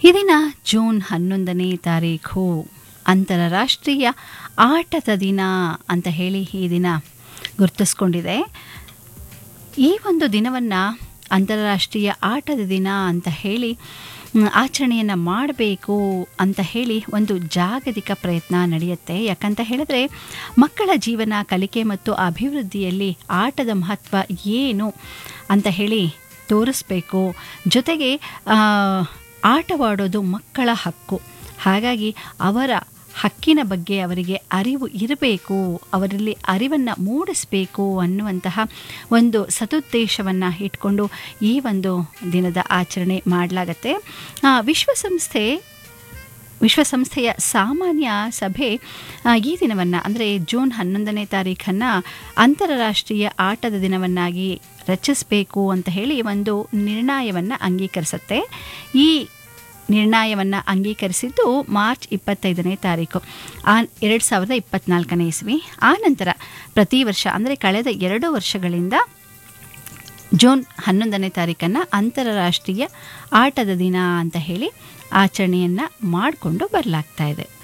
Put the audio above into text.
ಈ ದಿನ ಜೂನ್ ಹನ್ನೊಂದನೇ ತಾರೀಖು ಅಂತಾರಾಷ್ಟ್ರೀಯ ಆಟದ ದಿನ ಅಂತ ಹೇಳಿ ಈ ದಿನ ಗುರುತಿಸ್ಕೊಂಡಿದೆ ಈ ಒಂದು ದಿನವನ್ನು ಅಂತಾರಾಷ್ಟ್ರೀಯ ಆಟದ ದಿನ ಅಂತ ಹೇಳಿ ಆಚರಣೆಯನ್ನು ಮಾಡಬೇಕು ಅಂತ ಹೇಳಿ ಒಂದು ಜಾಗತಿಕ ಪ್ರಯತ್ನ ನಡೆಯುತ್ತೆ ಯಾಕಂತ ಹೇಳಿದ್ರೆ ಮಕ್ಕಳ ಜೀವನ ಕಲಿಕೆ ಮತ್ತು ಅಭಿವೃದ್ಧಿಯಲ್ಲಿ ಆಟದ ಮಹತ್ವ ಏನು ಅಂತ ಹೇಳಿ ತೋರಿಸ್ಬೇಕು ಜೊತೆಗೆ ಆ, ಆಟವಾಡೋದು ಮಕ್ಕಳ ಹಕ್ಕು ಹಾಗಾಗಿ ಅವರ ಹಕ್ಕಿನ ಬಗ್ಗೆ ಅವರಿಗೆ ಅರಿವು ಇರಬೇಕು ಅವರಲ್ಲಿ ಅರಿವನ್ನು ಮೂಡಿಸಬೇಕು ಅನ್ನುವಂತಹ ಒಂದು ಸದುದ್ದೇಶವನ್ನು ಇಟ್ಕೊಂಡು ಈ ಒಂದು ದಿನದ ಆಚರಣೆ ಮಾಡಲಾಗತ್ತೆ ಆ, ವಿಶ್ವಸಂಸ್ಥೆ ವಿಶ್ವಸಂಸ್ಥೆಯ ಸಾಮಾನ್ಯ ಸಭೆ ಆ, ಈ ದಿನವನ್ನು ಅಂದರೆ ಜೂನ್ ಹನ್ನೊಂದನೇ ತಾರೀಖನ್ನು ಅಂತಾರಾಷ್ಟ್ರೀಯ ಆಟದ ದಿನವನ್ನಾಗಿ ರಚಿಸಬೇಕು ಅಂತ ಹೇಳಿ ಒಂದು ನಿರ್ಣಯವನ್ನು ಅಂಗೀಕರಿಸುತ್ತೆ ಈ ನಿರ್ಣಯವನ್ನು ಅಂಗೀಕರಿಸಿದ್ದು ಮಾರ್ಚ್ ಇಪ್ಪತ್ತೈದನೇ ತಾರೀಕು ಆ ಎರಡು ಸಾವಿರದ ಇಪ್ಪತ್ನಾಲ್ಕನೇ ಇಸ್ವಿ ಆ ನಂತರ ಪ್ರತಿ ವರ್ಷ ಅಂದರೆ ಕಳೆದ ಎರಡು ವರ್ಷಗಳಿಂದ ಜೂನ್ ಹನ್ನೊಂದನೇ ತಾರೀಕನ್ನು ಅಂತಾರಾಷ್ಟ್ರೀಯ ಆಟದ ದಿನ ಅಂತ ಹೇಳಿ ಆಚರಣೆಯನ್ನು ಮಾಡಿಕೊಂಡು ಬರಲಾಗ್ತಾ ಇದೆ